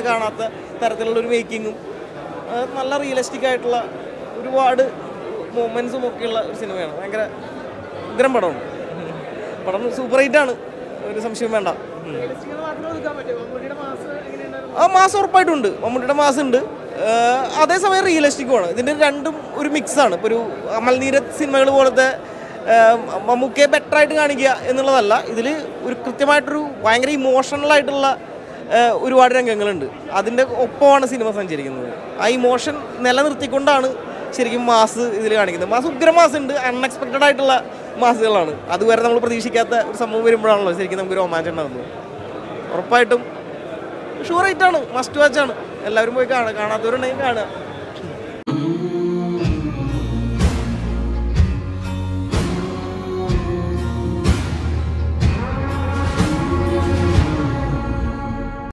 കാണാത്ത തരത്തിലുള്ള ഒരു മേക്കിങ്ങും നല്ല റിയലിസ്റ്റിക് ആയിട്ടുള്ള ഒരുപാട് മൊമെൻസും ഒക്കെയുള്ള ഒരു സിനിമയാണ് ഭയങ്കര ഉഗ്രം പടമാണ് പടം സൂപ്പർ ഹിറ്റാണ് ഒരു സംശയം വേണ്ട ഉം. ആ മാസം ഉറപ്പായിട്ടുണ്ട് മമ്മൂട്ടിയുടെ മാസം ഉണ്ട് ഏഹ് അതേസമയം റിയലിസ്റ്റിക്കുമാണ് ഇതിൻ്റെ രണ്ടും ഒരു മിക്സാണ് ഇപ്പോൾ ഒരു അമൽനീരത് സിനിമകൾ പോലത്തെ ഏഹ് മമ്മൂക്കയെ ബെറ്റർ ആയിട്ട് കാണിക്കുക എന്നുള്ളതല്ല ഇതിൽ ഒരു കൃത്യമായിട്ടൊരു ഭയങ്കര ഇമോഷണൽ ആയിട്ടുള്ള ഏഹ് ഒരുപാട് രംഗങ്ങളുണ്ട് അതിൻ്റെ ഒപ്പമാണ് സിനിമ സഞ്ചരിക്കുന്നത് ആ ഇമോഷൻ നിലനിർത്തിക്കൊണ്ടാണ് ശരിക്കും മാസ് ഇതിൽ കാണിക്കുന്നത് മാസ് ഉഗ്ര മാസ് ഉണ്ട് അൺഎക്സ്പെക്റ്റഡ് ആയിട്ടുള്ള മാസുകളാണ് അതുവരെ നമ്മൾ പ്രതീക്ഷിക്കാത്ത ഒരു സംഭവം വരുമ്പോഴാണല്ലോ ശരിക്കും നമുക്ക് രോമാഞ്ചം ഉണ്ടാകുന്നത് ഉറപ്പായിട്ടും ഷുവർ ആയിട്ടാണ് മസ്റ്റ് വാച്ച് ആണ് എല്ലാവരും പോയി കാണുക കാണാത്തവരുണ്ടെങ്കിൽ കാണുക